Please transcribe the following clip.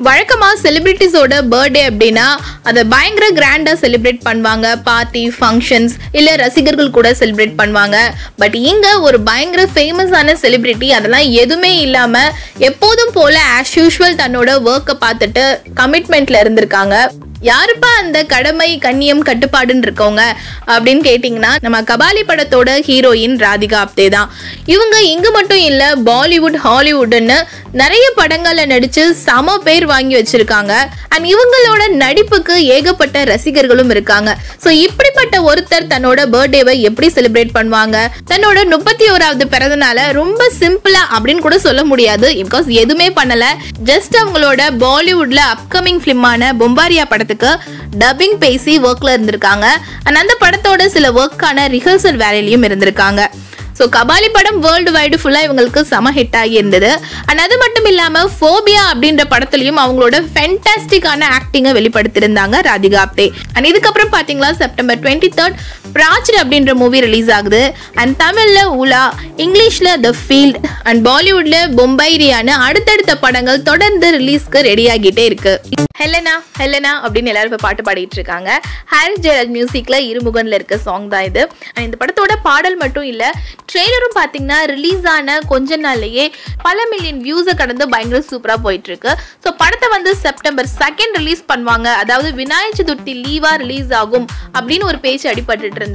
வழக்கமா செலிபிரிட்டிஸோட பர்த்டே அப்படின்னா அதை பயங்கர கிராண்டா செலிப்ரேட் பண்ணுவாங்க பார்ட்டி ஃபங்க்ஷன்ஸ் இல்ல ரசிகர்கள் கூட செலிப்ரேட் பண்ணுவாங்க பட் இங்க ஒரு பயங்கர ஃபேமஸான செலிபிரிட்டி அதெல்லாம் எதுவுமே இல்லாம எப்போதும் போல ஆஸ் யூஷுவல் தன்னோட ஒர்க்கை பார்த்துட்டு கமிட்மெண்ட்ல இருந்திருக்காங்க யாருப்பா அந்த கடமை கண்ணியம் கட்டுப்பாடுன்னு இருக்கவங்க அப்படின்னு கேட்டிங்கன்னா நம்ம கபாலி படத்தோட ஹீரோயின் ராதிகா ஆப்தே தான் இவங்க இங்க மட்டும் இல்ல பாலிவுட் ஹாலிவுட்னு நிறைய படங்கள்ல நடிச்சு சம பேர் வாங்கி வச்சிருக்காங்க அண்ட் இவங்களோட நடிப்புக்கு ஏகப்பட்ட ரசிகர்களும் இருக்காங்க ஸோ இப்படிப்பட்ட ஒருத்தர் தன்னோட பர்த்டேவை எப்படி செலிப்ரேட் பண்ணுவாங்க தன்னோட முப்பத்தி ஓராவது பிறந்தநாள ரொம்ப சிம்பிளா அப்படின்னு கூட சொல்ல முடியாது பிகாஸ் எதுவுமே பண்ணல ஜஸ்ட் அவங்களோட பாலிவுட்ல அப்கமிங் ஃபிலிமான பொம்பாரியா படத்துக்கு டப்பிங் பேசி ஒர்க்ல இருந்திருக்காங்க அண்ட் அந்த படத்தோட சில ஒர்க்கான ரிஹர்சல் வேலையிலையும் இருந்திருக்காங்க ஸோ கபாலி படம் வேர்ல்டு வைடு ஃபுல்லாக இவங்களுக்கு செம ஹிட் ஆகி இருந்தது அண்ட் அது மட்டும் இல்லாமல் ஃபோபியா அப்படின்ற படத்துலையும் அவங்களோட ஃபென்டாஸ்டிக்கான ஆக்டிங்கை வெளிப்படுத்தியிருந்தாங்க ராதிகா ஆப்தே அண்ட் இதுக்கப்புறம் பார்த்தீங்களா செப்டம்பர் டுவெண்ட்டி தேர்ட் பிராச்சர் அப்படின்ற மூவி ரிலீஸ் ஆகுது அண்ட் தமிழில் உலா இங்கிலீஷில் த ஃபீல்ட் அண்ட் பாலிவுட்ல பொம்பைரியான அடுத்தடுத்த படங்கள் தொடர்ந்து ரிலீஸ்க்கு ரெடி ஆகிட்டே இருக்கு ஹெலனா ஹெலனா அப்படின்னு எல்லாரும் இப்போ பாட்டு பாடிட்டு இருக்காங்க ஹாரிஸ் ஜெயராஜ் மியூசிக்ல இருமுகன்ல இருக்க சாங் தான் இது And இந்த படத்தோட பாடல் மட்டும் இல்ல ட்ரெய்லரும் பார்த்தீங்கன்னா ரிலீஸ் ஆன கொஞ்ச நாள்லயே பல மில்லியன் வியூஸை கடந்து பயங்கர சூப்பரா போயிட்டு இருக்கு ஸோ படத்தை வந்து செப்டம்பர் செகண்ட் ரிலீஸ் பண்ணுவாங்க அதாவது விநாயக சதுர்த்தி லீவா ரிலீஸ் ஆகும் அப்படின்னு ஒரு பேச்சு அடிபட்டு இருந்தது